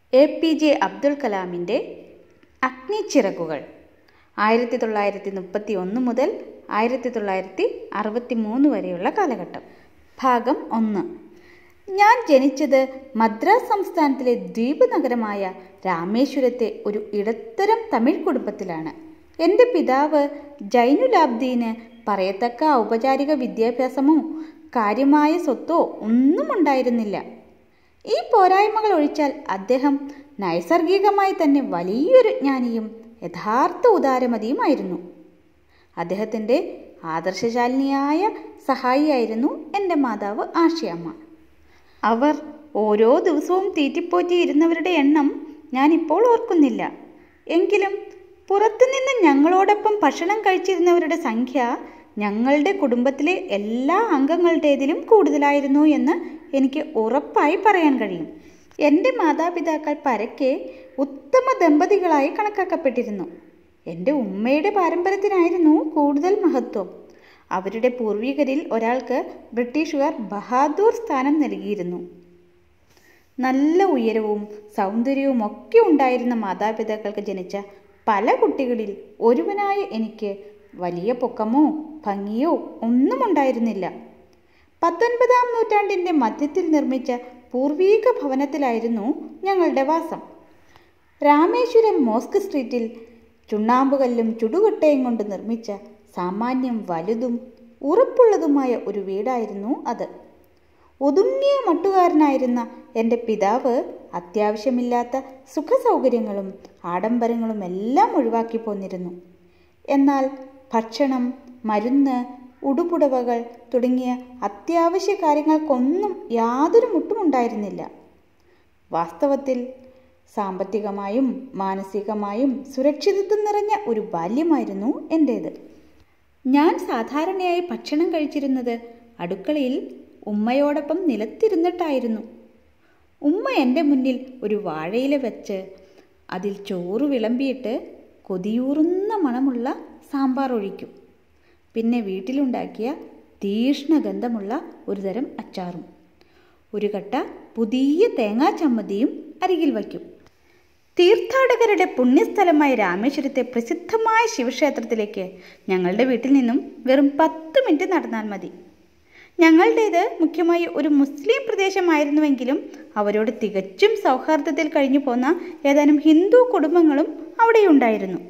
A P J Abdul കലാമിൻ്റെ അഗ്നിച്ചിറകുകൾ ആയിരത്തി തൊള്ളായിരത്തി മുപ്പത്തി ഒന്ന് മുതൽ ആയിരത്തി തൊള്ളായിരത്തി അറുപത്തി മൂന്ന് വരെയുള്ള കാലഘട്ടം ഭാഗം ഒന്ന് ഞാൻ ജനിച്ചത് മദ്രാസ് സംസ്ഥാനത്തിലെ ദ്വീപ് നഗരമായ രാമേശ്വരത്തെ ഒരു ഇടത്തരം തമിഴ് കുടുംബത്തിലാണ് എൻ്റെ പിതാവ് ജൈനുലാബ്ദീന് പറയത്തക്ക ഔപചാരിക വിദ്യാഭ്യാസമോ കാര്യമായ സ്വത്തോ ഒന്നും ഉണ്ടായിരുന്നില്ല ഈ പോരായ്മകൾ ഒഴിച്ചാൽ അദ്ദേഹം നൈസർഗികമായി തന്നെ വലിയൊരു ജ്ഞാനിയും യഥാർത്ഥ ഉദാരമതിയുമായിരുന്നു അദ്ദേഹത്തിൻ്റെ ആദർശശാലിനിയായ സഹായിയായിരുന്നു എൻ്റെ മാതാവ് ആശയമ്മ അവർ ഓരോ ദിവസവും തീറ്റിപ്പോറ്റിയിരുന്നവരുടെ എണ്ണം ഞാനിപ്പോൾ ഓർക്കുന്നില്ല എങ്കിലും പുറത്തുനിന്ന് ഞങ്ങളോടൊപ്പം ഭക്ഷണം കഴിച്ചിരുന്നവരുടെ സംഖ്യ ഞങ്ങളുടെ കുടുംബത്തിലെ എല്ലാ അംഗങ്ങളുടേതിലും കൂടുതലായിരുന്നു എന്ന് എനിക്ക് ഉറപ്പായി പറയാൻ കഴിയും എൻ്റെ മാതാപിതാക്കൾ പരക്കെ ഉത്തമ ദമ്പതികളായി കണക്കാക്കപ്പെട്ടിരുന്നു എൻ്റെ ഉമ്മയുടെ പാരമ്പര്യത്തിനായിരുന്നു കൂടുതൽ മഹത്വം അവരുടെ പൂർവികരിൽ ഒരാൾക്ക് ബ്രിട്ടീഷുകാർ ബഹാദൂർ സ്ഥാനം നൽകിയിരുന്നു നല്ല ഉയരവും സൗന്ദര്യവും ഒക്കെ ഉണ്ടായിരുന്ന മാതാപിതാക്കൾക്ക് ജനിച്ച പല കുട്ടികളിൽ ഒരുവനായ എനിക്ക് വലിയ പൊക്കമോ ഭംഗിയോ ഒന്നും ഉണ്ടായിരുന്നില്ല പത്തൊൻപതാം നൂറ്റാണ്ടിൻ്റെ മധ്യത്തിൽ നിർമ്മിച്ച പൂർവീക ഭവനത്തിലായിരുന്നു ഞങ്ങളുടെ വാസം രാമേശ്വരം മോസ്ക് സ്ട്രീറ്റിൽ ചുണ്ണാമ്പുകല്ലും ചുടുകട്ടയും കൊണ്ട് നിർമ്മിച്ച സാമാന്യം വലുതും ഉറപ്പുള്ളതുമായ ഒരു വീടായിരുന്നു അത് ഒതുങ്ങിയ മട്ടുകാരനായിരുന്ന എൻ്റെ പിതാവ് അത്യാവശ്യമില്ലാത്ത സുഖസൗകര്യങ്ങളും ആഡംബരങ്ങളും എല്ലാം ഒഴിവാക്കി പോന്നിരുന്നു എന്നാൽ ഭക്ഷണം മരുന്ന് ഉടുപുടവകൾ തുടങ്ങിയ അത്യാവശ്യ കാര്യങ്ങൾക്കൊന്നും യാതൊരു മുട്ടുമുണ്ടായിരുന്നില്ല വാസ്തവത്തിൽ സാമ്പത്തികമായും മാനസികമായും സുരക്ഷിതത്വം നിറഞ്ഞ ഒരു ബാല്യമായിരുന്നു എൻ്റേത് ഞാൻ സാധാരണയായി ഭക്ഷണം കഴിച്ചിരുന്നത് അടുക്കളയിൽ ഉമ്മയോടൊപ്പം നിലത്തിരുന്നിട്ടായിരുന്നു ഉമ്മ എൻ്റെ മുന്നിൽ ഒരു വാഴയില വെച്ച് അതിൽ ചോറ് വിളമ്പിയിട്ട് കൊതിയൂറുന്ന മണമുള്ള സാമ്പാർ ഒഴിക്കും പിന്നെ വീട്ടിലുണ്ടാക്കിയ തീഷ്ണഗന്ധമുള്ള ഒരു തരം അച്ചാറും ഒരു കട്ട പുതിയ തേങ്ങാ ചമ്മന്തിയും അരികിൽ വയ്ക്കും തീർത്ഥാടകരുടെ പുണ്യസ്ഥലമായ രാമേശ്വരത്തെ പ്രസിദ്ധമായ ശിവക്ഷേത്രത്തിലേക്ക് ഞങ്ങളുടെ വീട്ടിൽ നിന്നും വെറും പത്ത് മിനിറ്റ് നടന്നാൽ മതി ഞങ്ങളുടേത് മുഖ്യമായി ഒരു മുസ്ലിം പ്രദേശമായിരുന്നുവെങ്കിലും അവരോട് തികച്ചും സൗഹാർദ്ദത്തിൽ കഴിഞ്ഞു പോന്ന ഏതാനും ഹിന്ദു കുടുംബങ്ങളും അവിടെയുണ്ടായിരുന്നു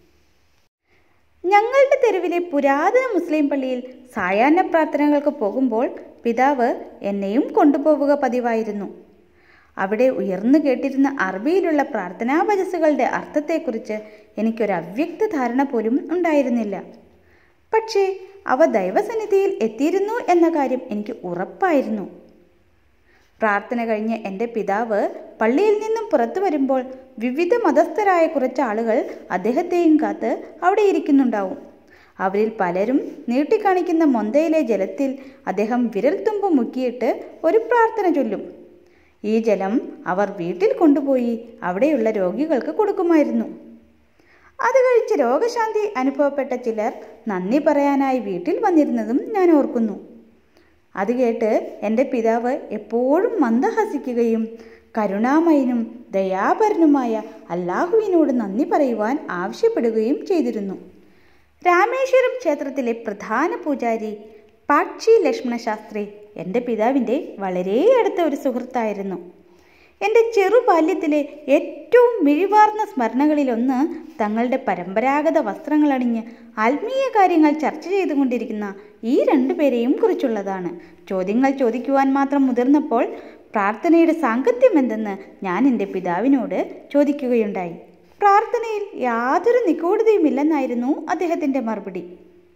ഞങ്ങളുടെ തെരുവിലെ പുരാതന മുസ്ലിം പള്ളിയിൽ സായാഹ്ന പ്രാർത്ഥനകൾക്ക് പോകുമ്പോൾ പിതാവ് എന്നെയും കൊണ്ടുപോവുക പതിവായിരുന്നു അവിടെ ഉയർന്നു കേട്ടിരുന്ന അറബിയിലുള്ള പ്രാർത്ഥനാ വചസ്സുകളുടെ അർത്ഥത്തെക്കുറിച്ച് എനിക്കൊരു അവ്യക്ത ധാരണ പോലും ഉണ്ടായിരുന്നില്ല പക്ഷേ അവ ദൈവസന്നിധിയിൽ എത്തിയിരുന്നു എന്ന കാര്യം എനിക്ക് ഉറപ്പായിരുന്നു പ്രാർത്ഥന കഴിഞ്ഞ് എൻ്റെ പിതാവ് പള്ളിയിൽ നിന്നും പുറത്തു വരുമ്പോൾ വിവിധ മതസ്ഥരായ കുറച്ച് ആളുകൾ അദ്ദേഹത്തെയും കാത്ത് അവിടെ ഇരിക്കുന്നുണ്ടാവും അവരിൽ പലരും നീട്ടിക്കാണിക്കുന്ന മൊന്തയിലെ ജലത്തിൽ അദ്ദേഹം വിരൽത്തുമ്പ് മുക്കിയിട്ട് ഒരു പ്രാർത്ഥന ചൊല്ലും ഈ ജലം അവർ വീട്ടിൽ കൊണ്ടുപോയി അവിടെയുള്ള രോഗികൾക്ക് കൊടുക്കുമായിരുന്നു അത് കഴിച്ച് രോഗശാന്തി അനുഭവപ്പെട്ട ചിലർ നന്ദി പറയാനായി വീട്ടിൽ വന്നിരുന്നതും ഞാൻ ഓർക്കുന്നു അത് കേട്ട് എൻ്റെ പിതാവ് എപ്പോഴും മന്ദഹസിക്കുകയും കരുണാമയനും ദയാപരനുമായ അല്ലാഹുവിനോട് നന്ദി പറയുവാൻ ആവശ്യപ്പെടുകയും ചെയ്തിരുന്നു രാമേശ്വരം ക്ഷേത്രത്തിലെ പ്രധാന പൂജാരി പാക്ഷി ലക്ഷ്മണ ശാസ്ത്രി എൻ്റെ പിതാവിൻ്റെ വളരെ അടുത്ത ഒരു സുഹൃത്തായിരുന്നു എൻ്റെ ചെറുബാല്യത്തിലെ ഏറ്റവും മിഴിവാർന്ന സ്മരണകളിലൊന്ന് തങ്ങളുടെ പരമ്പരാഗത വസ്ത്രങ്ങളണിഞ്ഞ് ആത്മീയ കാര്യങ്ങൾ ചർച്ച ചെയ്തുകൊണ്ടിരിക്കുന്ന ഈ രണ്ടുപേരെയും കുറിച്ചുള്ളതാണ് ചോദ്യങ്ങൾ ചോദിക്കുവാൻ മാത്രം മുതിർന്നപ്പോൾ പ്രാർത്ഥനയുടെ സാങ്കത്യം എന്തെന്ന് ഞാൻ എൻ്റെ പിതാവിനോട് ചോദിക്കുകയുണ്ടായി പ്രാർത്ഥനയിൽ യാതൊരു നിഗൂഢതയുമില്ലെന്നായിരുന്നു അദ്ദേഹത്തിൻ്റെ മറുപടി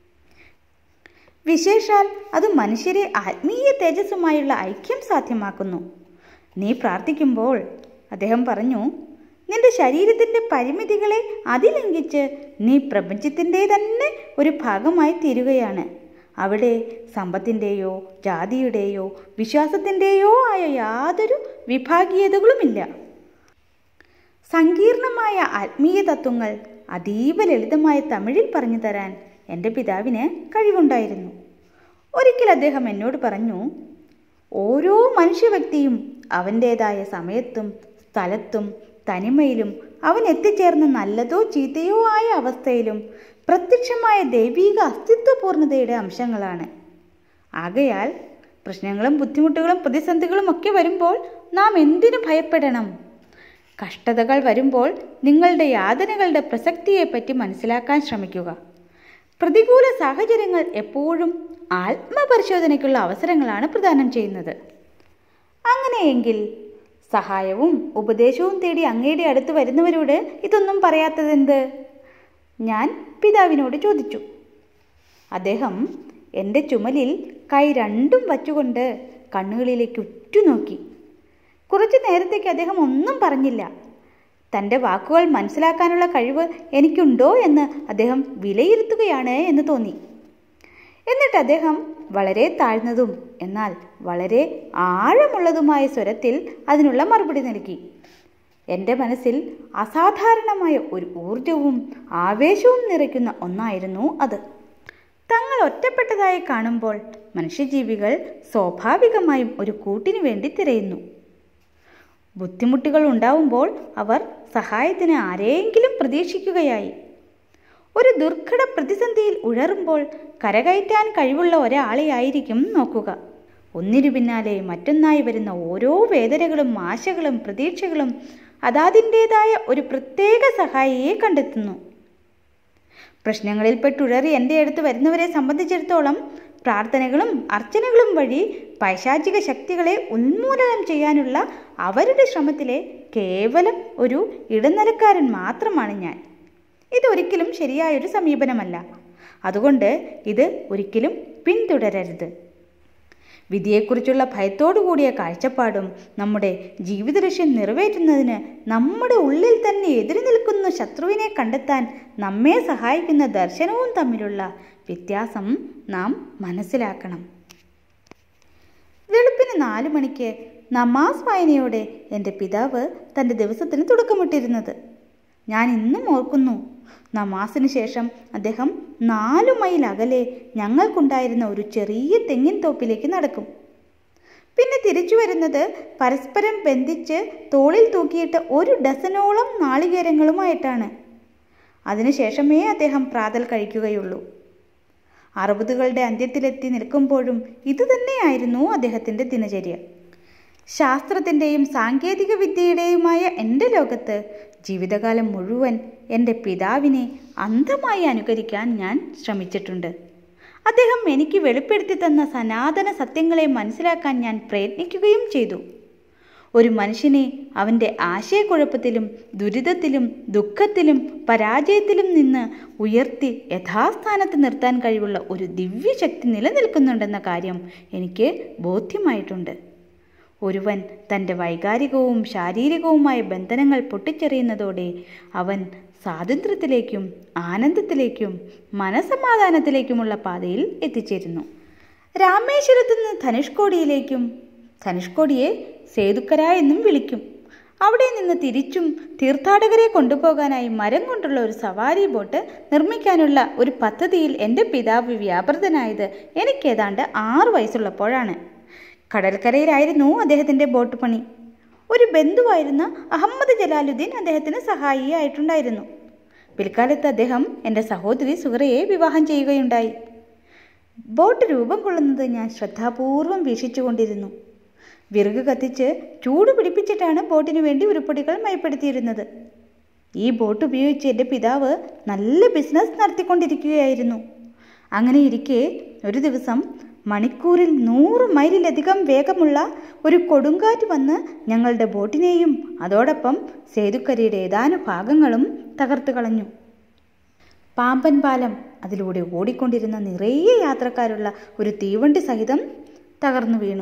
വിശേഷാൽ അത് മനുഷ്യരെ ആത്മീയ തേജസ്സുമായുള്ള ഐക്യം സാധ്യമാക്കുന്നു നീ പ്രാർത്ഥിക്കുമ്പോൾ അദ്ദേഹം പറഞ്ഞു നിന്റെ ശരീരത്തിൻ്റെ പരിമിതികളെ അതിലംഘിച്ച് നീ പ്രപഞ്ചത്തിൻ്റെ തന്നെ ഒരു ഭാഗമായി തീരുകയാണ് അവിടെ സമ്പത്തിൻ്റെയോ ജാതിയുടെയോ വിശ്വാസത്തിൻ്റെയോ ആയ യാതൊരു വിഭാഗീയതകളുമില്ല സങ്കീർണമായ ആത്മീയ തത്വങ്ങൾ അതീവ ലളിതമായ തമിഴിൽ പറഞ്ഞു തരാൻ എൻ്റെ പിതാവിന് കഴിവുണ്ടായിരുന്നു ഒരിക്കൽ അദ്ദേഹം എന്നോട് പറഞ്ഞു ഓരോ മനുഷ്യ വ്യക്തിയും അവൻ്റേതായ സമയത്തും സ്ഥലത്തും തനിമയിലും അവൻ എത്തിച്ചേർന്ന നല്ലതോ ചീത്തയോ ആയ അവസ്ഥയിലും പ്രത്യക്ഷമായ ദൈവീക അസ്തിത്വപൂർണതയുടെ അംശങ്ങളാണ് ആകയാൽ പ്രശ്നങ്ങളും ബുദ്ധിമുട്ടുകളും പ്രതിസന്ധികളും ഒക്കെ വരുമ്പോൾ നാം എന്തിനു ഭയപ്പെടണം കഷ്ടതകൾ വരുമ്പോൾ നിങ്ങളുടെ യാതനകളുടെ പ്രസക്തിയെപ്പറ്റി മനസ്സിലാക്കാൻ ശ്രമിക്കുക പ്രതികൂല സാഹചര്യങ്ങൾ എപ്പോഴും ആത്മപരിശോധനയ്ക്കുള്ള അവസരങ്ങളാണ് പ്രദാനം ചെയ്യുന്നത് അങ്ങനെയെങ്കിൽ സഹായവും ഉപദേശവും തേടി അങ്ങയുടെ അടുത്ത് വരുന്നവരോട് ഇതൊന്നും പറയാത്തതെന്ത് ഞാൻ പിതാവിനോട് ചോദിച്ചു അദ്ദേഹം എൻ്റെ ചുമലിൽ കൈ രണ്ടും വച്ചുകൊണ്ട് കണ്ണുകളിലേക്ക് ഉറ്റുനോക്കി കുറച്ചു നേരത്തേക്ക് അദ്ദേഹം ഒന്നും പറഞ്ഞില്ല തൻ്റെ വാക്കുകൾ മനസ്സിലാക്കാനുള്ള കഴിവ് എനിക്കുണ്ടോ എന്ന് അദ്ദേഹം വിലയിരുത്തുകയാണ് എന്ന് തോന്നി എന്നിട്ട് അദ്ദേഹം വളരെ താഴ്ന്നതും എന്നാൽ വളരെ ആഴമുള്ളതുമായ സ്വരത്തിൽ അതിനുള്ള മറുപടി നൽകി എൻ്റെ മനസ്സിൽ അസാധാരണമായ ഒരു ഊർജവും ആവേശവും നിറയ്ക്കുന്ന ഒന്നായിരുന്നു അത് തങ്ങൾ ഒറ്റപ്പെട്ടതായി കാണുമ്പോൾ മനുഷ്യജീവികൾ സ്വാഭാവികമായും ഒരു കൂട്ടിനു വേണ്ടി തിരയുന്നു ബുദ്ധിമുട്ടുകൾ ഉണ്ടാവുമ്പോൾ അവർ സഹായത്തിന് ആരെയെങ്കിലും പ്രതീക്ഷിക്കുകയായി ഒരു ദുർഘട പ്രതിസന്ധിയിൽ ഉഴറുമ്പോൾ കരകയറ്റാൻ കഴിവുള്ള ഒരാളെയായിരിക്കും നോക്കുക ഒന്നിനു പിന്നാലെ മറ്റൊന്നായി വരുന്ന ഓരോ വേദനകളും ആശകളും പ്രതീക്ഷകളും അതാതിൻ്റേതായ ഒരു പ്രത്യേക സഹായിയെ കണ്ടെത്തുന്നു പ്രശ്നങ്ങളിൽപ്പെട്ടുഴറി എൻ്റെ അടുത്ത് വരുന്നവരെ സംബന്ധിച്ചിടത്തോളം പ്രാർത്ഥനകളും അർച്ചനകളും വഴി പൈശാചിക ശക്തികളെ ഉന്മൂലനം ചെയ്യാനുള്ള അവരുടെ ശ്രമത്തിലെ കേവലം ഒരു ഇടനിലക്കാരൻ മാത്രമാണ് ഞാൻ ഇതൊരിക്കലും ശരിയായൊരു സമീപനമല്ല അതുകൊണ്ട് ഇത് ഒരിക്കലും പിന്തുടരരുത് വിധിയെക്കുറിച്ചുള്ള ഭയത്തോടു കൂടിയ കാഴ്ചപ്പാടും നമ്മുടെ ജീവിത ലക്ഷ്യം നിറവേറ്റുന്നതിന് നമ്മുടെ ഉള്ളിൽ തന്നെ എതിരി നിൽക്കുന്ന ശത്രുവിനെ കണ്ടെത്താൻ നമ്മെ സഹായിക്കുന്ന ദർശനവും തമ്മിലുള്ള വ്യത്യാസം നാം മനസ്സിലാക്കണം വെളുപ്പിന് നാലു മണിക്ക് നമാസ് വായനയോടെ എൻ്റെ പിതാവ് തൻ്റെ ദിവസത്തിന് തുടക്കമിട്ടിരുന്നത് ഞാൻ ഇന്നും ഓർക്കുന്നു നമാസിന് ശേഷം അദ്ദേഹം നാലു മൈൽ അകലെ ഞങ്ങൾക്കുണ്ടായിരുന്ന ഒരു ചെറിയ തെങ്ങിൻ തോപ്പിലേക്ക് നടക്കും പിന്നെ തിരിച്ചു വരുന്നത് പരസ്പരം ബന്ധിച്ച് തോളിൽ തൂക്കിയിട്ട് ഒരു ഡസനോളം നാളികേരങ്ങളുമായിട്ടാണ് അതിനുശേഷമേ അദ്ദേഹം പ്രാതൽ കഴിക്കുകയുള്ളൂ അറുപതുകളുടെ അന്ത്യത്തിലെത്തി നിൽക്കുമ്പോഴും ഇതുതന്നെയായിരുന്നു അദ്ദേഹത്തിൻ്റെ ദിനചര്യ ശാസ്ത്രത്തിൻ്റെയും സാങ്കേതിക വിദ്യയുടെയുമായ എൻ്റെ ലോകത്ത് ജീവിതകാലം മുഴുവൻ എൻ്റെ പിതാവിനെ അന്ധമായി അനുകരിക്കാൻ ഞാൻ ശ്രമിച്ചിട്ടുണ്ട് അദ്ദേഹം എനിക്ക് വെളിപ്പെടുത്തി തന്ന സനാതന സത്യങ്ങളെ മനസ്സിലാക്കാൻ ഞാൻ പ്രയത്നിക്കുകയും ചെയ്തു ഒരു മനുഷ്യനെ അവൻ്റെ ആശയക്കുഴപ്പത്തിലും ദുരിതത്തിലും ദുഃഖത്തിലും പരാജയത്തിലും നിന്ന് ഉയർത്തി യഥാസ്ഥാനത്ത് നിർത്താൻ കഴിവുള്ള ഒരു ദിവ്യശക്തി നിലനിൽക്കുന്നുണ്ടെന്ന കാര്യം എനിക്ക് ബോധ്യമായിട്ടുണ്ട് ഒരുവൻ തൻ്റെ വൈകാരികവും ശാരീരികവുമായ ബന്ധനങ്ങൾ പൊട്ടിച്ചെറിയുന്നതോടെ അവൻ സ്വാതന്ത്ര്യത്തിലേക്കും ആനന്ദത്തിലേക്കും മനസമാധാനത്തിലേക്കുമുള്ള പാതയിൽ എത്തിച്ചേരുന്നു രാമേശ്വരത്തു നിന്ന് ധനുഷ്കോടിയിലേക്കും ധനുഷ്കോടിയെ സേതുക്കര എന്നും വിളിക്കും അവിടെ നിന്ന് തിരിച്ചും തീർത്ഥാടകരെ കൊണ്ടുപോകാനായി മരം കൊണ്ടുള്ള ഒരു സവാരി ബോട്ട് നിർമ്മിക്കാനുള്ള ഒരു പദ്ധതിയിൽ എൻ്റെ പിതാവ് വ്യാപൃതനായത് എനിക്കേതാണ്ട് ആറു വയസ്സുള്ളപ്പോഴാണ് കടൽക്കരയിലായിരുന്നു അദ്ദേഹത്തിൻ്റെ ബോട്ട് പണി ഒരു ബന്ധുവായിരുന്ന അഹമ്മദ് ജലാലുദ്ദീൻ അദ്ദേഹത്തിന് സഹായിയായിട്ടുണ്ടായിരുന്നു പിൽക്കാലത്ത് അദ്ദേഹം എൻ്റെ സഹോദരി സുഹറയെ വിവാഹം ചെയ്യുകയുണ്ടായി ബോട്ട് രൂപം കൊള്ളുന്നത് ഞാൻ ശ്രദ്ധാപൂർവം വീക്ഷിച്ചുകൊണ്ടിരുന്നു വിറക് കത്തിച്ച് ചൂട് പിടിപ്പിച്ചിട്ടാണ് ബോട്ടിനു വേണ്ടി ഉരുപ്പടികൾ മയപ്പെടുത്തിയിരുന്നത് ഈ ബോട്ട് ഉപയോഗിച്ച് എൻ്റെ പിതാവ് നല്ല ബിസിനസ് നടത്തിക്കൊണ്ടിരിക്കുകയായിരുന്നു അങ്ങനെ ഇരിക്കെ ഒരു ദിവസം മണിക്കൂറിൽ നൂറ് മൈലിലധികം വേഗമുള്ള ഒരു കൊടുങ്കാറ്റ് വന്ന് ഞങ്ങളുടെ ബോട്ടിനെയും അതോടൊപ്പം സേതുക്കരയുടെ ഏതാനും ഭാഗങ്ങളും തകർത്ത് കളഞ്ഞു പാമ്പൻ പാലം അതിലൂടെ ഓടിക്കൊണ്ടിരുന്ന നിറയെ യാത്രക്കാരുള്ള ഒരു തീവണ്ടി സഹിതം തകർന്നു വീണു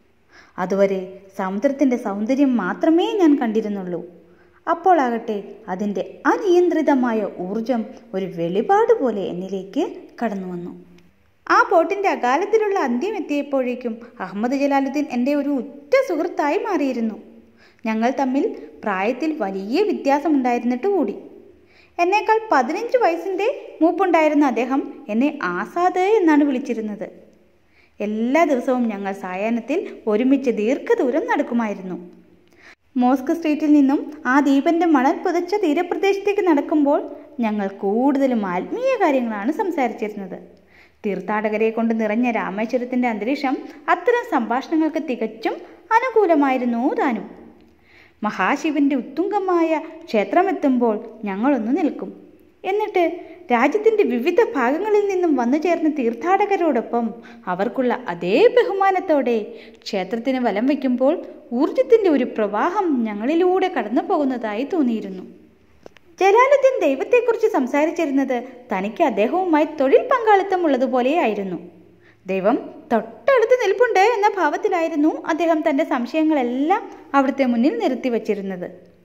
അതുവരെ സമുദ്രത്തിൻ്റെ സൗന്ദര്യം മാത്രമേ ഞാൻ കണ്ടിരുന്നുള്ളൂ അപ്പോളാകട്ടെ അതിൻ്റെ അനിയന്ത്രിതമായ ഊർജം ഒരു വെളിപാട് പോലെ എന്നിലേക്ക് കടന്നു വന്നു ആ ബോട്ടിൻ്റെ അകാലത്തിലുള്ള അന്ത്യം എത്തിയപ്പോഴേക്കും അഹമ്മദ് ജലാലുദ്ദീൻ എൻ്റെ ഒരു ഉറ്റ സുഹൃത്തായി മാറിയിരുന്നു ഞങ്ങൾ തമ്മിൽ പ്രായത്തിൽ വലിയ വ്യത്യാസമുണ്ടായിരുന്നിട്ട് കൂടി എന്നേക്കാൾ പതിനഞ്ച് വയസ്സിൻ്റെ മൂപ്പുണ്ടായിരുന്ന അദ്ദേഹം എന്നെ ആസാദ് എന്നാണ് വിളിച്ചിരുന്നത് എല്ലാ ദിവസവും ഞങ്ങൾ സായാഹ്നത്തിൽ ഒരുമിച്ച് ദീർഘദൂരം നടക്കുമായിരുന്നു മോസ്ക് സ്ട്രീറ്റിൽ നിന്നും ആ ദ്വീപന്റെ മണൽ പുതച്ച തീരപ്രദേശത്തേക്ക് നടക്കുമ്പോൾ ഞങ്ങൾ കൂടുതലും ആത്മീയ കാര്യങ്ങളാണ് സംസാരിച്ചിരുന്നത് തീർത്ഥാടകരെ കൊണ്ട് നിറഞ്ഞ രാമേശ്വരത്തിന്റെ അന്തരീക്ഷം അത്തരം സംഭാഷണങ്ങൾക്ക് തികച്ചും അനുകൂലമായിരുന്നു താനും മഹാശിവന്റെ ഉത്തുംഗമായ ക്ഷേത്രമെത്തുമ്പോൾ ഞങ്ങളൊന്ന് നിൽക്കും എന്നിട്ട് രാജ്യത്തിന്റെ വിവിധ ഭാഗങ്ങളിൽ നിന്നും വന്നു ചേർന്ന തീർത്ഥാടകരോടൊപ്പം അവർക്കുള്ള അതേ ബഹുമാനത്തോടെ ക്ഷേത്രത്തിന് വലം വയ്ക്കുമ്പോൾ ഊർജത്തിന്റെ ഒരു പ്രവാഹം ഞങ്ങളിലൂടെ കടന്നു പോകുന്നതായി തോന്നിയിരുന്നു ജലാലുദ്ദീൻ ദൈവത്തെക്കുറിച്ച് സംസാരിച്ചിരുന്നത് തനിക്ക് അദ്ദേഹവുമായി തൊഴിൽ പങ്കാളിത്തം ഉള്ളതുപോലെയായിരുന്നു ദൈവം തൊട്ടടുത്ത് നിൽപ്പുണ്ട് എന്ന ഭാവത്തിലായിരുന്നു അദ്ദേഹം തൻ്റെ സംശയങ്ങളെല്ലാം അവിടുത്തെ മുന്നിൽ നിർത്തി വച്ചിരുന്നത്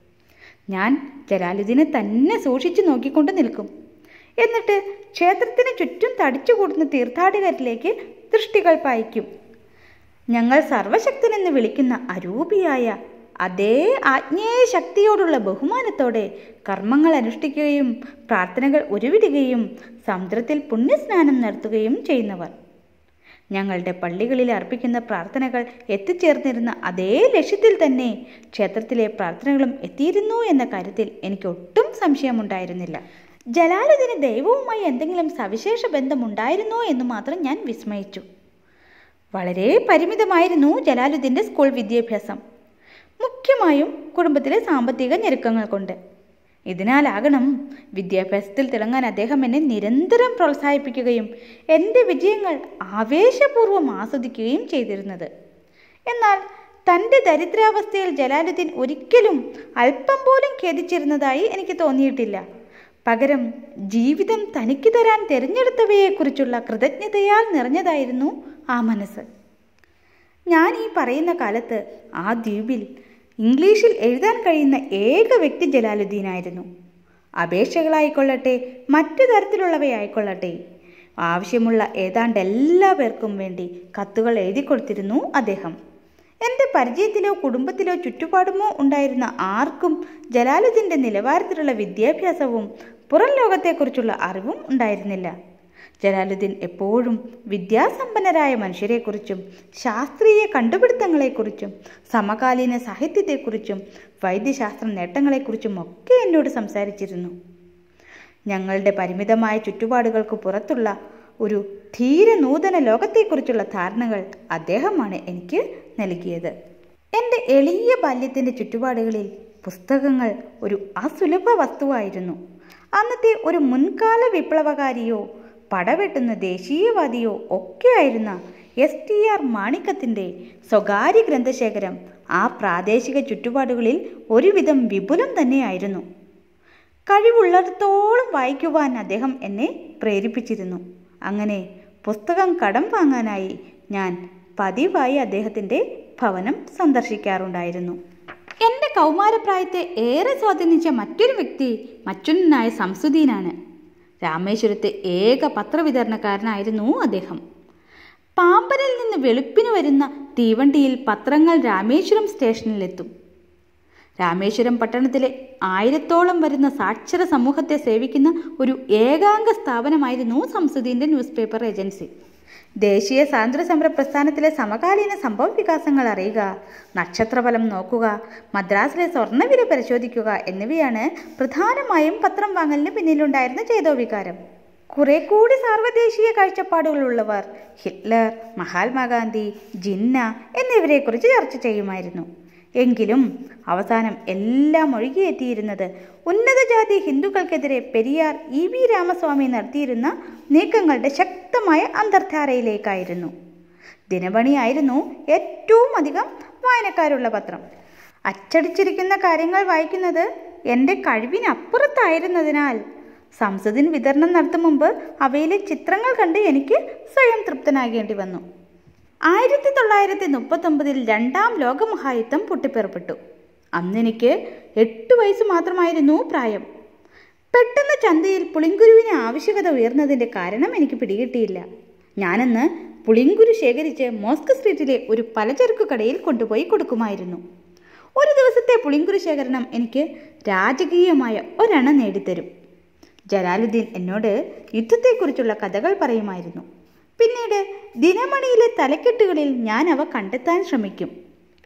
ഞാൻ ജലാലുദ്ദീനെ തന്നെ സൂക്ഷിച്ചു നോക്കിക്കൊണ്ട് നിൽക്കും എന്നിട്ട് ക്ഷേത്രത്തിന് ചുറ്റും തടിച്ചുകൂടുന്ന തീർത്ഥാടകരിലേക്ക് ദൃഷ്ടികൾ പായിക്കും ഞങ്ങൾ സർവശക്തനെന്ന് വിളിക്കുന്ന അരൂപിയായ അതേ ആജ്ഞേയ ശക്തിയോടുള്ള ബഹുമാനത്തോടെ കർമ്മങ്ങൾ അനുഷ്ഠിക്കുകയും പ്രാർത്ഥനകൾ ഉരുവിടുകയും സമുദ്രത്തിൽ പുണ്യസ്നാനം നടത്തുകയും ചെയ്യുന്നവർ ഞങ്ങളുടെ പള്ളികളിൽ അർപ്പിക്കുന്ന പ്രാർത്ഥനകൾ എത്തിച്ചേർന്നിരുന്ന അതേ ലക്ഷ്യത്തിൽ തന്നെ ക്ഷേത്രത്തിലെ പ്രാർത്ഥനകളും എത്തിയിരുന്നു എന്ന കാര്യത്തിൽ എനിക്ക് ഒട്ടും സംശയമുണ്ടായിരുന്നില്ല ജലാലുദ്ദീന് ദൈവവുമായി എന്തെങ്കിലും സവിശേഷ ബന്ധമുണ്ടായിരുന്നോ എന്ന് മാത്രം ഞാൻ വിസ്മയിച്ചു വളരെ പരിമിതമായിരുന്നു ജലാലുദ്ദീൻ്റെ സ്കൂൾ വിദ്യാഭ്യാസം മുഖ്യമായും കുടുംബത്തിലെ സാമ്പത്തിക ഞെരുക്കങ്ങൾ കൊണ്ട് ഇതിനാലാകണം വിദ്യാഭ്യാസത്തിൽ തിളങ്ങാൻ അദ്ദേഹം എന്നെ നിരന്തരം പ്രോത്സാഹിപ്പിക്കുകയും എൻ്റെ വിജയങ്ങൾ ആവേശപൂർവ്വം ആസ്വദിക്കുകയും ചെയ്തിരുന്നത് എന്നാൽ തൻ്റെ ദരിദ്രാവസ്ഥയിൽ ജലാലുദ്ദീൻ ഒരിക്കലും അല്പം പോലും ഖേദിച്ചിരുന്നതായി എനിക്ക് തോന്നിയിട്ടില്ല പകരം ജീവിതം തനിക്ക് തരാൻ തിരഞ്ഞെടുത്തവയെക്കുറിച്ചുള്ള കൃതജ്ഞതയാൽ നിറഞ്ഞതായിരുന്നു ആ മനസ്സ് ഞാൻ ഈ പറയുന്ന കാലത്ത് ആ ദ്വീപിൽ ഇംഗ്ലീഷിൽ എഴുതാൻ കഴിയുന്ന ഏക വ്യക്തി ജലാലുദ്ദീനായിരുന്നു അപേക്ഷകളായിക്കൊള്ളട്ടെ മറ്റു തരത്തിലുള്ളവയായിക്കൊള്ളട്ടെ ആവശ്യമുള്ള ഏതാണ്ട് എല്ലാ പേർക്കും വേണ്ടി കത്തുകൾ എഴുതി കൊടുത്തിരുന്നു അദ്ദേഹം എൻ്റെ പരിചയത്തിലോ കുടുംബത്തിലോ ചുറ്റുപാടുമോ ഉണ്ടായിരുന്ന ആർക്കും ജലാലുദ്ദീൻ്റെ നിലവാരത്തിലുള്ള വിദ്യാഭ്യാസവും പുറം ലോകത്തെക്കുറിച്ചുള്ള അറിവും ഉണ്ടായിരുന്നില്ല ജലാലുദ്ദീൻ എപ്പോഴും വിദ്യാസമ്പന്നരായ മനുഷ്യരെക്കുറിച്ചും ശാസ്ത്രീയ കണ്ടുപിടുത്തങ്ങളെക്കുറിച്ചും സമകാലീന സാഹിത്യത്തെക്കുറിച്ചും വൈദ്യശാസ്ത്ര നേട്ടങ്ങളെക്കുറിച്ചും ഒക്കെ എന്നോട് സംസാരിച്ചിരുന്നു ഞങ്ങളുടെ പരിമിതമായ ചുറ്റുപാടുകൾക്ക് പുറത്തുള്ള ഒരു ധീര നൂതന ലോകത്തെക്കുറിച്ചുള്ള ധാരണകൾ അദ്ദേഹമാണ് എനിക്ക് നൽകിയത് എൻ്റെ എളിയ ബാല്യത്തിൻ്റെ ചുറ്റുപാടുകളിൽ പുസ്തകങ്ങൾ ഒരു അസുലഭ വസ്തുവായിരുന്നു അന്നത്തെ ഒരു മുൻകാല വിപ്ലവകാരിയോ പടവെട്ടുന്ന ദേശീയവാദിയോ ഒക്കെ ആയിരുന്ന എസ് ടി ആർ മാണിക്കത്തിൻ്റെ സ്വകാര്യ ഗ്രന്ഥശേഖരം ആ പ്രാദേശിക ചുറ്റുപാടുകളിൽ ഒരുവിധം വിപുലം തന്നെയായിരുന്നു കഴിവുള്ളിടത്തോളം വായിക്കുവാൻ അദ്ദേഹം എന്നെ പ്രേരിപ്പിച്ചിരുന്നു അങ്ങനെ പുസ്തകം കടം വാങ്ങാനായി ഞാൻ പതിവായി അദ്ദേഹത്തിൻ്റെ ഭവനം സന്ദർശിക്കാറുണ്ടായിരുന്നു എൻ്റെ കൗമാരപ്രായത്തെ ഏറെ സ്വാധീനിച്ച മറ്റൊരു വ്യക്തി മറ്റൊന്നായ സംസുദീനാണ് രാമേശ്വരത്തെ ഏക പത്രവിതരണക്കാരനായിരുന്നു അദ്ദേഹം പാമ്പനിൽ നിന്ന് വെളുപ്പിന് വരുന്ന തീവണ്ടിയിൽ പത്രങ്ങൾ രാമേശ്വരം സ്റ്റേഷനിലെത്തും രാമേശ്വരം പട്ടണത്തിലെ ആയിരത്തോളം വരുന്ന സാക്ഷര സമൂഹത്തെ സേവിക്കുന്ന ഒരു ഏകാംഗ സ്ഥാപനമായിരുന്നു സംസുദീൻ്റെ ന്യൂസ് പേപ്പർ ഏജൻസി ദേശീയ സ്വാതന്ത്ര്യ സമര പ്രസ്ഥാനത്തിലെ സമകാലീന സംഭവ വികാസങ്ങൾ അറിയുക നക്ഷത്രഫലം നോക്കുക മദ്രാസിലെ സ്വർണ്ണവില പരിശോധിക്കുക എന്നിവയാണ് പ്രധാനമായും പത്രം വാങ്ങലിന് പിന്നിലുണ്ടായിരുന്ന ചേതോവികാരം കുറെ കൂടി സാർവദേശീയ കാഴ്ചപ്പാടുകളുള്ളവർ ഹിറ്റ്ലർ മഹാത്മാഗാന്ധി ജിന്ന എന്നിവരെക്കുറിച്ച് ചർച്ച ചെയ്യുമായിരുന്നു എങ്കിലും അവസാനം എല്ലാം ഒഴുകിയെത്തിയിരുന്നത് ഉന്നതജാതി ഹിന്ദുക്കൾക്കെതിരെ പെരിയാർ ഇ വി രാമസ്വാമി നടത്തിയിരുന്ന നീക്കങ്ങളുടെ ശക്തമായ അന്തർധാരയിലേക്കായിരുന്നു ദിനമണിയായിരുന്നു ഏറ്റവും അധികം വായനക്കാരുള്ള പത്രം അച്ചടിച്ചിരിക്കുന്ന കാര്യങ്ങൾ വായിക്കുന്നത് എൻ്റെ കഴിവിനപ്പുറത്തായിരുന്നതിനാൽ സംസദിൻ വിതരണം നടത്തും മുമ്പ് അവയിലെ ചിത്രങ്ങൾ കണ്ട് എനിക്ക് സ്വയം തൃപ്തനാകേണ്ടി വന്നു ആയിരത്തി തൊള്ളായിരത്തി മുപ്പത്തൊമ്പതിൽ രണ്ടാം ലോകമഹായുദ്ധം പൊട്ടിപ്പുറപ്പെട്ടു അന്നെനിക്ക് എട്ട് വയസ്സ് മാത്രമായിരുന്നു പ്രായം പെട്ടെന്ന് ചന്തയിൽ പുളിങ്കുരുവിന് ആവശ്യകത ഉയർന്നതിൻ്റെ കാരണം എനിക്ക് പിടികിട്ടിയില്ല ഞാനന്ന് പുളിങ്കുരു ശേഖരിച്ച് മോസ്ക് സ്ട്രീറ്റിലെ ഒരു പലചരക്ക് കടയിൽ കൊണ്ടുപോയി കൊടുക്കുമായിരുന്നു ഒരു ദിവസത്തെ പുളിങ്കുരു ശേഖരണം എനിക്ക് രാജകീയമായ ഒരെണ്ണ നേടിത്തരും ജലാലുദ്ദീൻ എന്നോട് യുദ്ധത്തെക്കുറിച്ചുള്ള കഥകൾ പറയുമായിരുന്നു പിന്നീട് ദിനമണിയിലെ തലക്കെട്ടുകളിൽ ഞാൻ അവ കണ്ടെത്താൻ ശ്രമിക്കും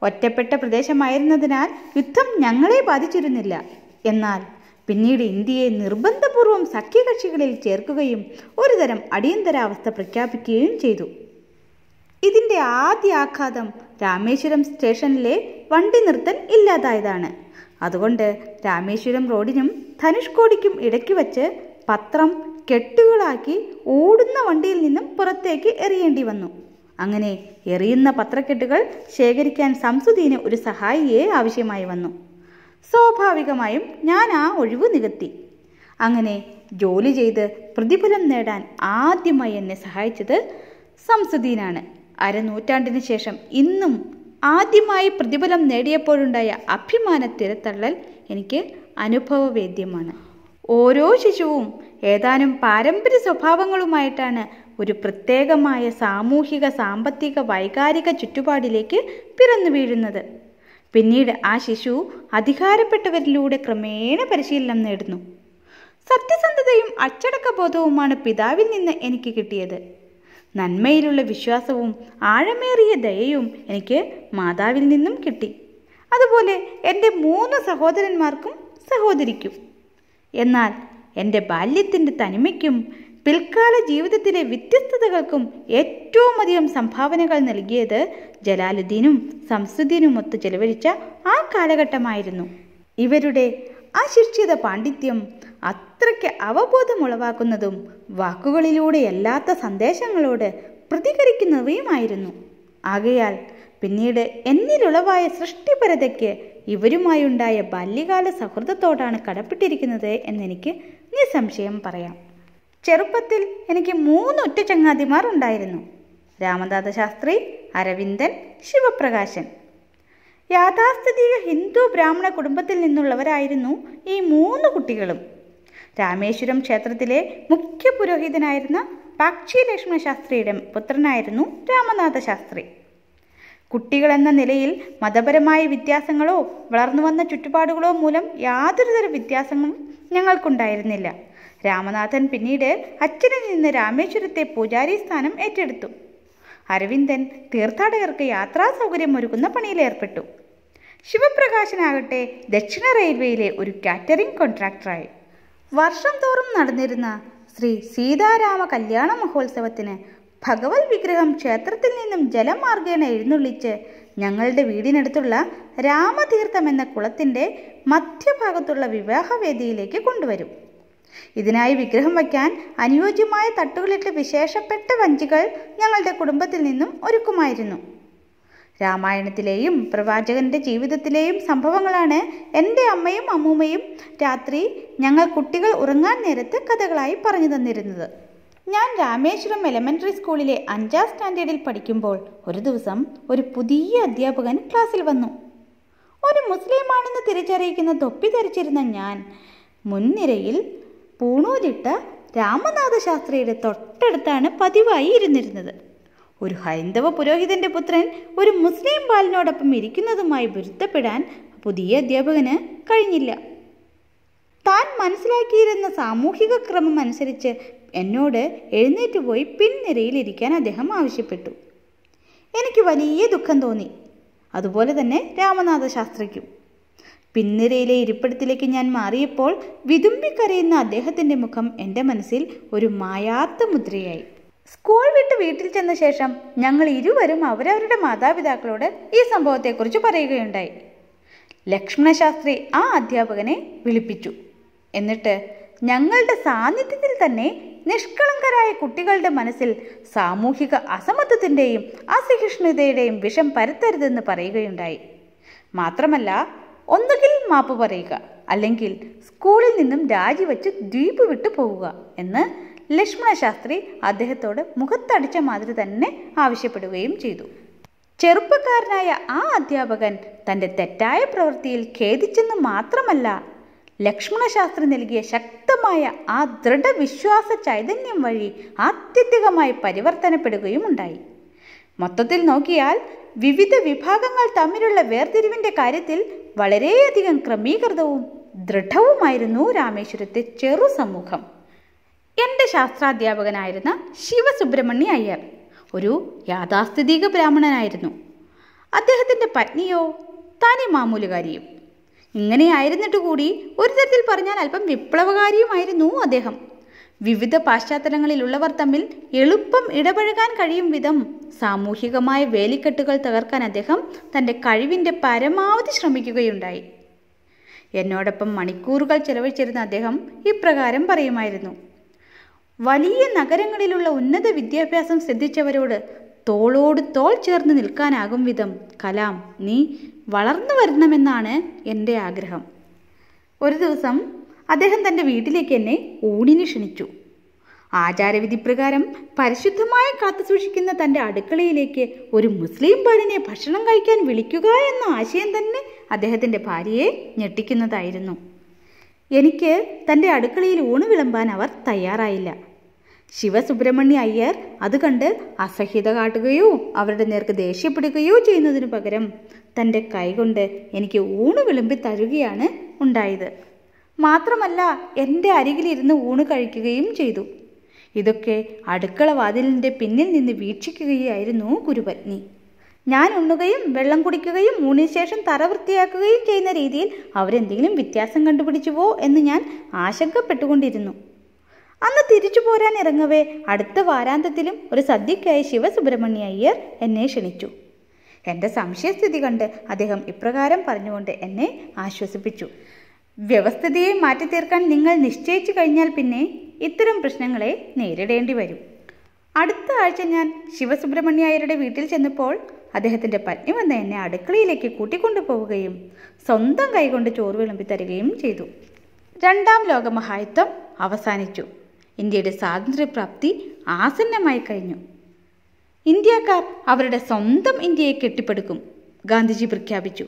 ഒറ്റപ്പെട്ട പ്രദേശമായിരുന്നതിനാൽ യുദ്ധം ഞങ്ങളെ ബാധിച്ചിരുന്നില്ല എന്നാൽ പിന്നീട് ഇന്ത്യയെ നിർബന്ധപൂർവം സഖ്യകക്ഷികളിൽ ചേർക്കുകയും ഒരുതരം അടിയന്തരാവസ്ഥ പ്രഖ്യാപിക്കുകയും ചെയ്തു ഇതിന്റെ ആദ്യ ആഘാതം രാമേശ്വരം സ്റ്റേഷനിലെ വണ്ടി നിർത്തൽ ഇല്ലാതായതാണ് അതുകൊണ്ട് രാമേശ്വരം റോഡിനും ധനുഷ്കോടിക്കും ഇടയ്ക്ക് വച്ച് പത്രം കെട്ടുകളാക്കി ഓടുന്ന വണ്ടിയിൽ നിന്നും പുറത്തേക്ക് എറിയേണ്ടി വന്നു അങ്ങനെ എറിയുന്ന പത്രക്കെട്ടുകൾ ശേഖരിക്കാൻ സംസുദീന് ഒരു സഹായിയെ ആവശ്യമായി വന്നു സ്വാഭാവികമായും ഞാൻ ആ ഒഴിവ് നികത്തി അങ്ങനെ ജോലി ചെയ്ത് പ്രതിഫലം നേടാൻ ആദ്യമായി എന്നെ സഹായിച്ചത് സംസുദീനാണ് അരനൂറ്റാണ്ടിന് ശേഷം ഇന്നും ആദ്യമായി പ്രതിഫലം നേടിയപ്പോഴുണ്ടായ അഭിമാന തിരത്തള്ളൽ എനിക്ക് അനുഭവവേദ്യമാണ് ഓരോ ശിശുവും ഏതാനും പാരമ്പര്യ സ്വഭാവങ്ങളുമായിട്ടാണ് ഒരു പ്രത്യേകമായ സാമൂഹിക സാമ്പത്തിക വൈകാരിക ചുറ്റുപാടിലേക്ക് പിറന്നു വീഴുന്നത് പിന്നീട് ആ ശിശു അധികാരപ്പെട്ടവരിലൂടെ ക്രമേണ പരിശീലനം നേടുന്നു സത്യസന്ധതയും അച്ചടക്കബോധവുമാണ് പിതാവിൽ നിന്ന് എനിക്ക് കിട്ടിയത് നന്മയിലുള്ള വിശ്വാസവും ആഴമേറിയ ദയയും എനിക്ക് മാതാവിൽ നിന്നും കിട്ടി അതുപോലെ എൻ്റെ മൂന്ന് സഹോദരന്മാർക്കും സഹോദരിക്കും എന്നാൽ എൻ്റെ ബാല്യത്തിൻ്റെ തനിമയ്ക്കും പിൽക്കാല ജീവിതത്തിലെ വ്യത്യസ്തതകൾക്കും ഏറ്റവും അധികം സംഭാവനകൾ നൽകിയത് ജലാലുദ്ദീനും സംസുദ്ദീനുമൊത്ത് ചെലവഴിച്ച ആ കാലഘട്ടമായിരുന്നു ഇവരുടെ അശിക്ഷിത പാണ്ഡിത്യം അത്രയ്ക്ക് അവബോധമുളവാക്കുന്നതും വാക്കുകളിലൂടെയല്ലാത്ത സന്ദേശങ്ങളോട് പ്രതികരിക്കുന്നവയുമായിരുന്നു ആകയാൽ പിന്നീട് എന്നിലുളവായ സൃഷ്ടിപരതയ്ക്ക് ഇവരുമായുണ്ടായ ബാല്യകാല സൗഹൃദത്തോടാണ് കടപ്പെട്ടിരിക്കുന്നത് എന്നെനിക്ക് നിസ്സംശയം പറയാം ചെറുപ്പത്തിൽ എനിക്ക് മൂന്ന് ഒറ്റ ചങ്ങാതിമാർ ഉണ്ടായിരുന്നു രാമദാസ ശാസ്ത്രി അരവിന്ദൻ ശിവപ്രകാശൻ യാഥാസ്ഥിതിക ഹിന്ദു ബ്രാഹ്മണ കുടുംബത്തിൽ നിന്നുള്ളവരായിരുന്നു ഈ മൂന്ന് കുട്ടികളും രാമേശ്വരം ക്ഷേത്രത്തിലെ മുഖ്യ പുരോഹിതനായിരുന്ന പാക്ഷി ലക്ഷ്മണ ശാസ്ത്രിയുടെ പുത്രനായിരുന്നു രാമനാഥ ശാസ്ത്രി കുട്ടികളെന്ന നിലയിൽ മതപരമായ വ്യത്യാസങ്ങളോ വളർന്നു വന്ന ചുറ്റുപാടുകളോ മൂലം യാതൊരുതര വ്യത്യാസങ്ങളും ഞങ്ങൾക്കുണ്ടായിരുന്നില്ല രാമനാഥൻ പിന്നീട് അച്ഛനിൽ നിന്ന് രാമേശ്വരത്തെ പൂജാരി സ്ഥാനം ഏറ്റെടുത്തു അരവിന്ദൻ തീർത്ഥാടകർക്ക് യാത്രാ സൗകര്യം ഒരുക്കുന്ന പണിയിലേർപ്പെട്ടു ശിവപ്രകാശനാകട്ടെ ദക്ഷിണ റെയിൽവേയിലെ ഒരു കാറ്ററിംഗ് കോൺട്രാക്ടറായി വർഷം തോറും നടന്നിരുന്ന ശ്രീ സീതാരാമ കല്യാണ മഹോത്സവത്തിന് ഭഗവത് വിഗ്രഹം ക്ഷേത്രത്തിൽ നിന്നും ജലമാർഗേണ എഴുന്നള്ളിച്ച് ഞങ്ങളുടെ വീടിനടുത്തുള്ള രാമതീർത്ഥം എന്ന കുളത്തിൻ്റെ മധ്യഭാഗത്തുള്ള വിവാഹവേദിയിലേക്ക് കൊണ്ടുവരും ഇതിനായി വിഗ്രഹം വയ്ക്കാൻ അനുയോജ്യമായ തട്ടുകളിട്ട് വിശേഷപ്പെട്ട വഞ്ചികൾ ഞങ്ങളുടെ കുടുംബത്തിൽ നിന്നും ഒരുക്കുമായിരുന്നു രാമായണത്തിലെയും പ്രവാചകന്റെ ജീവിതത്തിലെയും സംഭവങ്ങളാണ് എൻ്റെ അമ്മയും അമ്മൂമ്മയും രാത്രി ഞങ്ങൾ കുട്ടികൾ ഉറങ്ങാൻ നേരത്ത് കഥകളായി പറഞ്ഞു തന്നിരുന്നത് ഞാൻ രാമേശ്വരം എലമെൻ്ററി സ്കൂളിലെ അഞ്ചാം സ്റ്റാൻഡേർഡിൽ പഠിക്കുമ്പോൾ ഒരു ദിവസം ഒരു പുതിയ അധ്യാപകൻ ക്ലാസ്സിൽ വന്നു ഒരു മുസ്ലിമാണെന്ന് തിരിച്ചറിയിക്കുന്ന തൊപ്പി ധരിച്ചിരുന്ന ഞാൻ മുൻനിരയിൽ പൂണൂരിട്ട രാമനാഥ ശാസ്ത്രിയുടെ തൊട്ടടുത്താണ് പതിവായി ഇരുന്നിരുന്നത് ഒരു ഹൈന്ദവ പുരോഹിതന്റെ പുത്രൻ ഒരു മുസ്ലിം ബാലിനോടൊപ്പം ഇരിക്കുന്നതുമായി പൊരുത്തപ്പെടാൻ പുതിയ അധ്യാപകന് കഴിഞ്ഞില്ല താൻ മനസ്സിലാക്കിയിരുന്ന സാമൂഹിക ക്രമം അനുസരിച്ച് എന്നോട് എഴുന്നേറ്റ് പോയി പിൻനിരയിൽ ഇരിക്കാൻ അദ്ദേഹം ആവശ്യപ്പെട്ടു എനിക്ക് വലിയ ദുഃഖം തോന്നി അതുപോലെ തന്നെ രാമനാഥ ശാസ്ത്രിക്കും പിൻനിരയിലെ ഇരിപ്പിടത്തിലേക്ക് ഞാൻ മാറിയപ്പോൾ വിതുമ്പിക്കരയുന്ന അദ്ദേഹത്തിൻ്റെ മുഖം എൻ്റെ മനസ്സിൽ ഒരു മായാത്ത മുദ്രയായി സ്കൂൾ വിട്ട് വീട്ടിൽ ചെന്ന ശേഷം ഞങ്ങൾ ഇരുവരും അവരവരുടെ മാതാപിതാക്കളോട് ഈ സംഭവത്തെക്കുറിച്ച് പറയുകയുണ്ടായി ലക്ഷ്മണശാസ്ത്രി ആ അധ്യാപകനെ വിളിപ്പിച്ചു എന്നിട്ട് ഞങ്ങളുടെ സാന്നിധ്യത്തിൽ തന്നെ നിഷ്കളങ്കരായ കുട്ടികളുടെ മനസ്സിൽ സാമൂഹിക അസമത്വത്തിൻ്റെയും അസഹിഷ്ണുതയുടെയും വിഷം പരത്തരുതെന്ന് പറയുകയുണ്ടായി മാത്രമല്ല ഒന്നുകിൽ മാപ്പ് പറയുക അല്ലെങ്കിൽ സ്കൂളിൽ നിന്നും രാജിവെച്ച് ദ്വീപ് വിട്ടു പോവുക എന്ന് ലക്ഷ്മണശാസ്ത്രി അദ്ദേഹത്തോട് മുഖത്തടിച്ച മാതിരി തന്നെ ആവശ്യപ്പെടുകയും ചെയ്തു ചെറുപ്പക്കാരനായ ആ അധ്യാപകൻ തൻ്റെ തെറ്റായ പ്രവൃത്തിയിൽ ഖേദിച്ചെന്ന് മാത്രമല്ല ലക്ഷ്മണശാസ്ത്രി നൽകിയ ശക്തമായ ആ ദൃഢവിശ്വാസ ചൈതന്യം വഴി ആത്യന്തികമായി പരിവർത്തനപ്പെടുകയും ഉണ്ടായി മൊത്തത്തിൽ നോക്കിയാൽ വിവിധ വിഭാഗങ്ങൾ തമ്മിലുള്ള വേർതിരിവിൻ്റെ കാര്യത്തിൽ വളരെയധികം ക്രമീകൃതവും ദൃഢവുമായിരുന്നു രാമേശ്വരത്തെ ചെറു സമൂഹം എൻ്റെ ശാസ്ത്രാധ്യാപകനായിരുന്ന ശിവസുബ്രഹ്മണ്യ അയ്യർ ഒരു യാഥാസ്ഥിതിക ബ്രാഹ്മണനായിരുന്നു അദ്ദേഹത്തിൻ്റെ പത്നിയോ തനി മാമൂലുകാരിയും ഇങ്ങനെയായിരുന്നിട്ട് കൂടി ഒരു തരത്തിൽ പറഞ്ഞാൽ അല്പം വിപ്ലവകാരിയുമായിരുന്നു അദ്ദേഹം വിവിധ പാശ്ചാത്തലങ്ങളിലുള്ളവർ തമ്മിൽ എളുപ്പം ഇടപഴകാൻ കഴിയും വിധം സാമൂഹികമായ വേലിക്കെട്ടുകൾ തകർക്കാൻ അദ്ദേഹം തൻ്റെ കഴിവിൻ്റെ പരമാവധി ശ്രമിക്കുകയുണ്ടായി എന്നോടൊപ്പം മണിക്കൂറുകൾ ചെലവഴിച്ചിരുന്ന അദ്ദേഹം ഇപ്രകാരം പറയുമായിരുന്നു വലിയ നഗരങ്ങളിലുള്ള ഉന്നത വിദ്യാഭ്യാസം ശ്രദ്ധിച്ചവരോട് തോളോട് തോൾ ചേർന്ന് നിൽക്കാനാകും വിധം കലാം നീ വളർന്നു വരണമെന്നാണ് എൻ്റെ ആഗ്രഹം ഒരു ദിവസം അദ്ദേഹം തൻ്റെ വീട്ടിലേക്ക് എന്നെ ഊണിന് ക്ഷണിച്ചു ആചാരവിധി പ്രകാരം പരിശുദ്ധമായി കാത്തു സൂക്ഷിക്കുന്ന തൻ്റെ അടുക്കളയിലേക്ക് ഒരു മുസ്ലിം ബാലിനെ ഭക്ഷണം കഴിക്കാൻ വിളിക്കുക എന്ന ആശയം തന്നെ അദ്ദേഹത്തിൻ്റെ ഭാര്യയെ ഞെട്ടിക്കുന്നതായിരുന്നു എനിക്ക് തൻ്റെ അടുക്കളയിൽ ഊണ് വിളമ്പാൻ അവർ തയ്യാറായില്ല ശിവസുബ്രഹ്മണ്യ അയ്യർ അത് കണ്ട് അസഹ്യത കാട്ടുകയോ അവരുടെ നേർക്ക് ദേഷ്യപ്പെടുകയോ ചെയ്യുന്നതിനു പകരം തൻ്റെ കൈകൊണ്ട് എനിക്ക് ഊണ് വിളമ്പി തരുകയാണ് ഉണ്ടായത് മാത്രമല്ല എൻ്റെ അരികിലിരുന്ന് ഊണ് കഴിക്കുകയും ചെയ്തു ഇതൊക്കെ അടുക്കള വാതിലിൻ്റെ പിന്നിൽ നിന്ന് വീക്ഷിക്കുകയായിരുന്നു ഗുരുപത്നി ഞാൻ ഉണ്ണുകയും വെള്ളം കുടിക്കുകയും ഊണിന് ശേഷം തറ വൃത്തിയാക്കുകയും ചെയ്യുന്ന രീതിയിൽ അവരെന്തെങ്കിലും വ്യത്യാസം കണ്ടുപിടിച്ചുവോ എന്ന് ഞാൻ ആശങ്കപ്പെട്ടുകൊണ്ടിരുന്നു അന്ന് തിരിച്ചു പോരാൻ ഇറങ്ങവേ അടുത്ത വാരാന്തത്തിലും ഒരു സദ്യയ്ക്കായി ശിവസുബ്രഹ്മണ്യ അയ്യർ എന്നെ ക്ഷണിച്ചു എൻ്റെ സംശയസ്ഥിതി കണ്ട് അദ്ദേഹം ഇപ്രകാരം പറഞ്ഞുകൊണ്ട് എന്നെ ആശ്വസിപ്പിച്ചു വ്യവസ്ഥിതിയെ മാറ്റി തീർക്കാൻ നിങ്ങൾ നിശ്ചയിച്ചു കഴിഞ്ഞാൽ പിന്നെ ഇത്തരം പ്രശ്നങ്ങളെ നേരിടേണ്ടി വരും അടുത്ത ആഴ്ച ഞാൻ ശിവസുബ്രഹ്മണ്യ അയ്യരുടെ വീട്ടിൽ ചെന്നപ്പോൾ അദ്ദേഹത്തിൻ്റെ പത്നി വന്ന് എന്നെ അടുക്കളയിലേക്ക് കൂട്ടിക്കൊണ്ടു പോവുകയും സ്വന്തം കൈകൊണ്ട് ചോറ് വിളമ്പി തരികയും ചെയ്തു രണ്ടാം ലോകമഹായുദ്ധം അവസാനിച്ചു ഇന്ത്യയുടെ സ്വാതന്ത്ര്യപ്രാപ്തി ആസന്നമായി കഴിഞ്ഞു ഇന്ത്യക്കാർ അവരുടെ സ്വന്തം ഇന്ത്യയെ കെട്ടിപ്പടുക്കും ഗാന്ധിജി പ്രഖ്യാപിച്ചു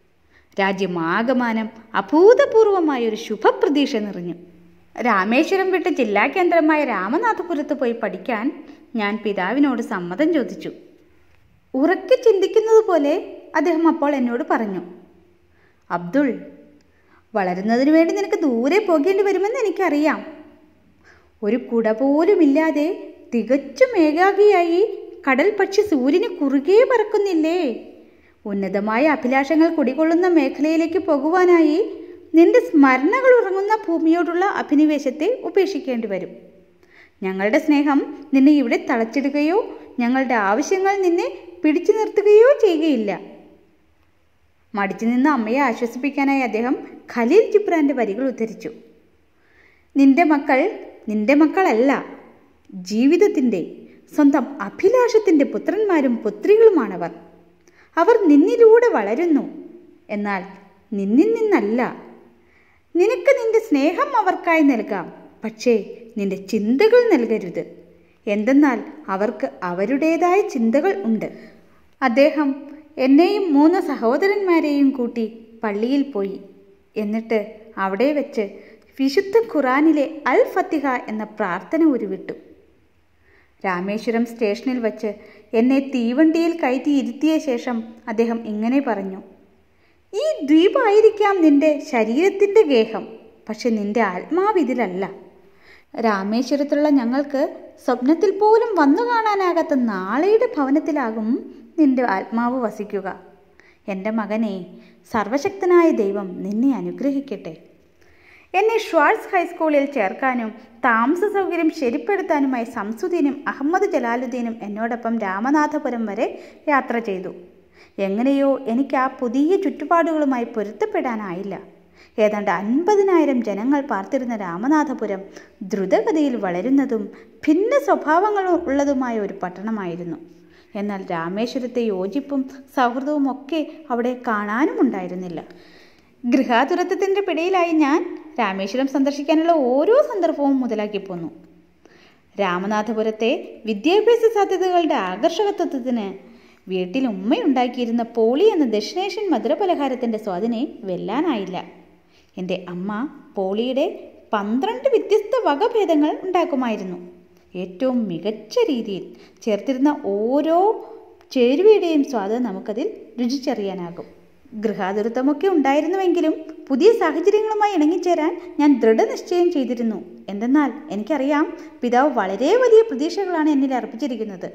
രാജ്യമാകമാനം അഭൂതപൂർവമായ ഒരു ശുഭപ്രതീക്ഷ നിറഞ്ഞു രാമേശ്വരം വിട്ട് ജില്ലാ കേന്ദ്രമായ രാമനാഥപുരത്ത് പോയി പഠിക്കാൻ ഞാൻ പിതാവിനോട് സമ്മതം ചോദിച്ചു ഉറക്കെ ചിന്തിക്കുന്നത് പോലെ അദ്ദേഹം അപ്പോൾ എന്നോട് പറഞ്ഞു അബ്ദുൾ വളരുന്നതിന് വേണ്ടി നിനക്ക് ദൂരെ പോകേണ്ടി വരുമെന്ന് എനിക്കറിയാം ഒരു കുട പോലുമില്ലാതെ തികച്ചും ഏകാഗിയായി കടൽ പക്ഷി സൂര്യന് കുറുകെ പറക്കുന്നില്ലേ ഉന്നതമായ അഭിലാഷങ്ങൾ കുടികൊള്ളുന്ന മേഖലയിലേക്ക് പോകുവാനായി നിന്റെ സ്മരണകൾ ഉറങ്ങുന്ന ഭൂമിയോടുള്ള അഭിനിവേശത്തെ ഉപേക്ഷിക്കേണ്ടി വരും ഞങ്ങളുടെ സ്നേഹം നിന്നെ ഇവിടെ തളച്ചിടുകയോ ഞങ്ങളുടെ ആവശ്യങ്ങൾ നിന്നെ പിടിച്ചു നിർത്തുകയോ ചെയ്യുകയില്ല മടിച്ചു നിന്ന അമ്മയെ ആശ്വസിപ്പിക്കാനായി അദ്ദേഹം ഖലീൽ ജിബ്രാന്റെ വരികൾ ഉദ്ധരിച്ചു നിന്റെ മക്കൾ നിന്റെ മക്കളല്ല ജീവിതത്തിൻ്റെ സ്വന്തം അഭിലാഷത്തിൻ്റെ പുത്രന്മാരും പുത്രികളുമാണവർ അവർ നിന്നിലൂടെ വളരുന്നു എന്നാൽ നിന്നിൽ നിന്നല്ല നിനക്ക് നിന്റെ സ്നേഹം അവർക്കായി നൽകാം പക്ഷേ നിന്റെ ചിന്തകൾ നൽകരുത് എന്തെന്നാൽ അവർക്ക് അവരുടേതായ ചിന്തകൾ ഉണ്ട് അദ്ദേഹം എന്നെയും മൂന്ന് സഹോദരന്മാരെയും കൂട്ടി പള്ളിയിൽ പോയി എന്നിട്ട് അവിടെ വെച്ച് വിശുദ്ധ ഖുറാനിലെ അൽ ഫത്തിഹ എന്ന പ്രാർത്ഥന ഉരുവിട്ടു രാമേശ്വരം സ്റ്റേഷനിൽ വച്ച് എന്നെ തീവണ്ടിയിൽ കയറ്റി ഇരുത്തിയ ശേഷം അദ്ദേഹം ഇങ്ങനെ പറഞ്ഞു ഈ ദ്വീപായിരിക്കാം നിന്റെ ശരീരത്തിൻ്റെ ഗേഹം പക്ഷെ നിന്റെ ആത്മാവ് ഇതിലല്ല രാമേശ്വരത്തുള്ള ഞങ്ങൾക്ക് സ്വപ്നത്തിൽ പോലും വന്നു കാണാനാകാത്ത നാളെയുടെ ഭവനത്തിലാകും നിന്റെ ആത്മാവ് വസിക്കുക എൻ്റെ മകനെ സർവശക്തനായ ദൈവം നിന്നെ അനുഗ്രഹിക്കട്ടെ എന്നെ ഷ്വാർട്സ് ഹൈസ്കൂളിൽ ചേർക്കാനും താമസ സൗകര്യം ശരിപ്പെടുത്താനുമായി സംസുദ്ദീനും അഹമ്മദ് ജലാലുദ്ദീനും എന്നോടൊപ്പം രാമനാഥപുരം വരെ യാത്ര ചെയ്തു എങ്ങനെയോ എനിക്ക് ആ പുതിയ ചുറ്റുപാടുകളുമായി പൊരുത്തപ്പെടാനായില്ല ഏതാണ്ട് അൻപതിനായിരം ജനങ്ങൾ പാർത്തിരുന്ന രാമനാഥപുരം ദ്രുതഗതിയിൽ വളരുന്നതും ഭിന്ന സ്വഭാവങ്ങൾ ഉള്ളതുമായ ഒരു പട്ടണമായിരുന്നു എന്നാൽ രാമേശ്വരത്തെ യോജിപ്പും സൗഹൃദവും ഒക്കെ അവിടെ കാണാനും ഉണ്ടായിരുന്നില്ല ഗൃഹാതുരത്വത്തിൻ്റെ പിടിയിലായി ഞാൻ രാമേശ്വരം സന്ദർശിക്കാനുള്ള ഓരോ സന്ദർഭവും മുതലാക്കി പോന്നു രാമനാഥപുരത്തെ വിദ്യാഭ്യാസ സാധ്യതകളുടെ ആകർഷകത്വത്തിന് വീട്ടിൽ ഉമ്മയുണ്ടാക്കിയിരുന്ന പോളി എന്ന ദക്ഷിണേഷ്യൻ മധുരപലഹാരത്തിൻ്റെ സ്വാദിനെ വെല്ലാനായില്ല എൻ്റെ അമ്മ പോളിയുടെ പന്ത്രണ്ട് വ്യത്യസ്ത വകഭേദങ്ങൾ ഉണ്ടാക്കുമായിരുന്നു ഏറ്റവും മികച്ച രീതിയിൽ ചേർത്തിരുന്ന ഓരോ ചേരുവയുടെയും സ്വാദ് നമുക്കതിൽ രുചിച്ചറിയാനാകും ഗൃഹാതുരത്വമൊക്കെ ഉണ്ടായിരുന്നുവെങ്കിലും പുതിയ സാഹചര്യങ്ങളുമായി ഇണങ്ങിച്ചേരാൻ ഞാൻ ദൃഢനിശ്ചയം ചെയ്തിരുന്നു എന്തെന്നാൽ എനിക്കറിയാം പിതാവ് വളരെ വലിയ പ്രതീക്ഷകളാണ് എന്നിൽ അർപ്പിച്ചിരിക്കുന്നത്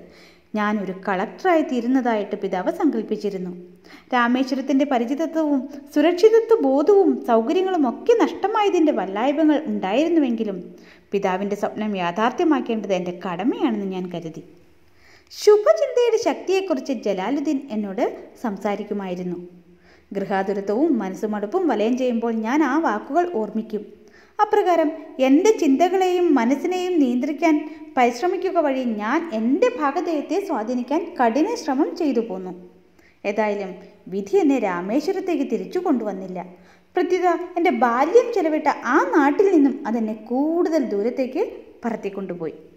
ഞാൻ ഒരു കളക്ടറായി തീരുന്നതായിട്ട് പിതാവ് സങ്കല്പിച്ചിരുന്നു രാമേശ്വരത്തിൻ്റെ പരിചിതത്വവും സുരക്ഷിതത്വ ബോധവും സൗകര്യങ്ങളും ഒക്കെ നഷ്ടമായതിൻ്റെ വല്ലായ്മകൾ ഉണ്ടായിരുന്നുവെങ്കിലും പിതാവിൻ്റെ സ്വപ്നം യാഥാർത്ഥ്യമാക്കേണ്ടത് എൻ്റെ കടമയാണെന്ന് ഞാൻ കരുതി ശുഭചിന്തയുടെ ശക്തിയെക്കുറിച്ച് ജലാലുദ്ദീൻ എന്നോട് സംസാരിക്കുമായിരുന്നു ഗൃഹാതുരത്വവും മനസ്സുമടുപ്പും വലയം ചെയ്യുമ്പോൾ ഞാൻ ആ വാക്കുകൾ ഓർമ്മിക്കും അപ്രകാരം എൻ്റെ ചിന്തകളെയും മനസ്സിനെയും നിയന്ത്രിക്കാൻ പരിശ്രമിക്കുക വഴി ഞാൻ എൻ്റെ ഭാഗധേയത്തെ സ്വാധീനിക്കാൻ കഠിന ശ്രമം ചെയ്തു പോന്നു ഏതായാലും വിധി എന്നെ രാമേശ്വരത്തേക്ക് തിരിച്ചു കൊണ്ടുവന്നില്ല പ്രത്യുത എൻ്റെ ബാല്യം ചെലവിട്ട ആ നാട്ടിൽ നിന്നും അതെന്നെ കൂടുതൽ ദൂരത്തേക്ക് പറത്തിക്കൊണ്ടുപോയി